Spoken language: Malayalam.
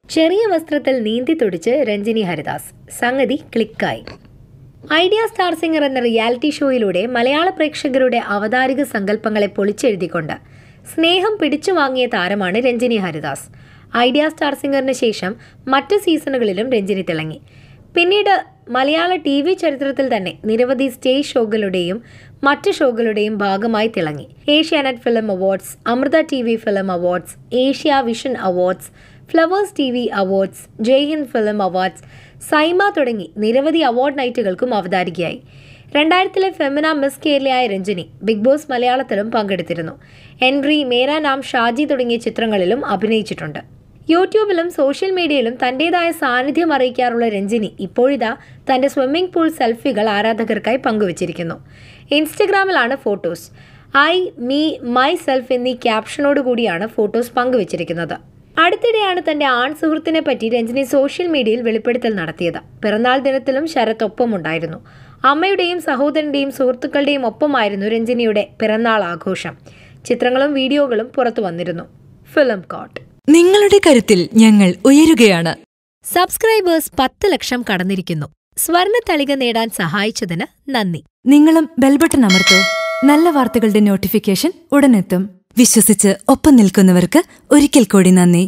ചെറിയ വസ്ത്രത്തിൽ നീന്തി തുടിച്ച് രഞ്ജിനി ഹരിദാസ് സംഗതി ക്ലിക്കായി ഐഡിയ സ്റ്റാർ സിംഗർ എന്ന റിയാലിറ്റി ഷോയിലൂടെ മലയാള പ്രേക്ഷകരുടെ അവതാരിക സങ്കല്പങ്ങളെ പൊളിച്ചെഴുതിക്കൊണ്ട് സ്നേഹം പിടിച്ചു വാങ്ങിയ താരമാണ് രഞ്ജിനി ഹരിദാസ് ഐഡിയ സ്റ്റാർ സിംഗറിന് ശേഷം മറ്റ് സീസണുകളിലും രഞ്ജിനി തിളങ്ങി പിന്നീട് മലയാള ടി വി ചരിത്രത്തിൽ തന്നെ നിരവധി സ്റ്റേജ് ഷോകളുടെയും മറ്റ് ഷോകളുടെയും ഭാഗമായി തിളങ്ങി Asianet film awards Amrita TV film awards Asia vision awards Flowers TV awards Jaihind film awards SIIMA തുടങ്ങി നിരവധി അവാർഡ് നൈറ്റുകൾക്കും അവതാരികയായി രണ്ടായിരത്തിലെ ഫെമിന മിസ് കേരളയായ രഞ്ജിനി ബിഗ് ബോസ് മലയാളത്തിലും പങ്കെടുത്തിരുന്നു എൻട്രി മേരാ നാം ഷാജി തുടങ്ങിയ ചിത്രങ്ങളിലും അഭിനയിച്ചിട്ടുണ്ട് യൂട്യൂബിലും സോഷ്യൽ മീഡിയയിലും തന്റേതായ സാന്നിധ്യം അറിയിക്കാറുള്ള രഞ്ജിനി ഇപ്പോഴിതാ തന്റെ സ്വിമ്മിംഗ് പൂൾ സെൽഫികൾ ആരാധകർക്കായി പങ്കുവച്ചിരിക്കുന്നു ഇൻസ്റ്റഗ്രാമിലാണ് photos I me myself എന്നീ ക്യാപ്ഷനോട് കൂടിയാണ് ഫോട്ടോസ് പങ്കുവച്ചിരിക്കുന്നത് അടുത്തിടെയാണ് തന്റെ ആൺ സുഹൃത്തിനെ പറ്റി രഞ്ജിനി സോഷ്യൽ മീഡിയയിൽ വെളിപ്പെടുത്തൽ നടത്തിയത് പിറന്നാൾ ദിനത്തിലും ശരത് ഒപ്പമുണ്ടായിരുന്നു അമ്മയുടെയും സഹോദരന്റെയും സുഹൃത്തുക്കളുടെയും ഒപ്പമായിരുന്നു രഞ്ജിനിയുടെ പിറന്നാൾ ആഘോഷം ചിത്രങ്ങളും വീഡിയോകളും പുറത്തു വന്നിരുന്നു ഫിലിം കോട്ട് നിങ്ങളുടെ കരുത്തിൽ ഞങ്ങൾ ഉയരുകയാണ് സബ്സ്ക്രൈബേഴ്സ് പത്ത് ലക്ഷം കടന്നിരിക്കുന്നു സ്വർണ തളിക നേടാൻ സഹായിച്ചതിന് നന്ദി നിങ്ങളും ബെൽബട്ടൺ അമർത്തോ നല്ല വാർത്തകളുടെ നോട്ടിഫിക്കേഷൻ ഉടനെത്തും വിശ്വസിച്ച് ഒപ്പം നിൽക്കുന്നവർക്ക് ഒരിക്കൽ കൂടി നന്ദി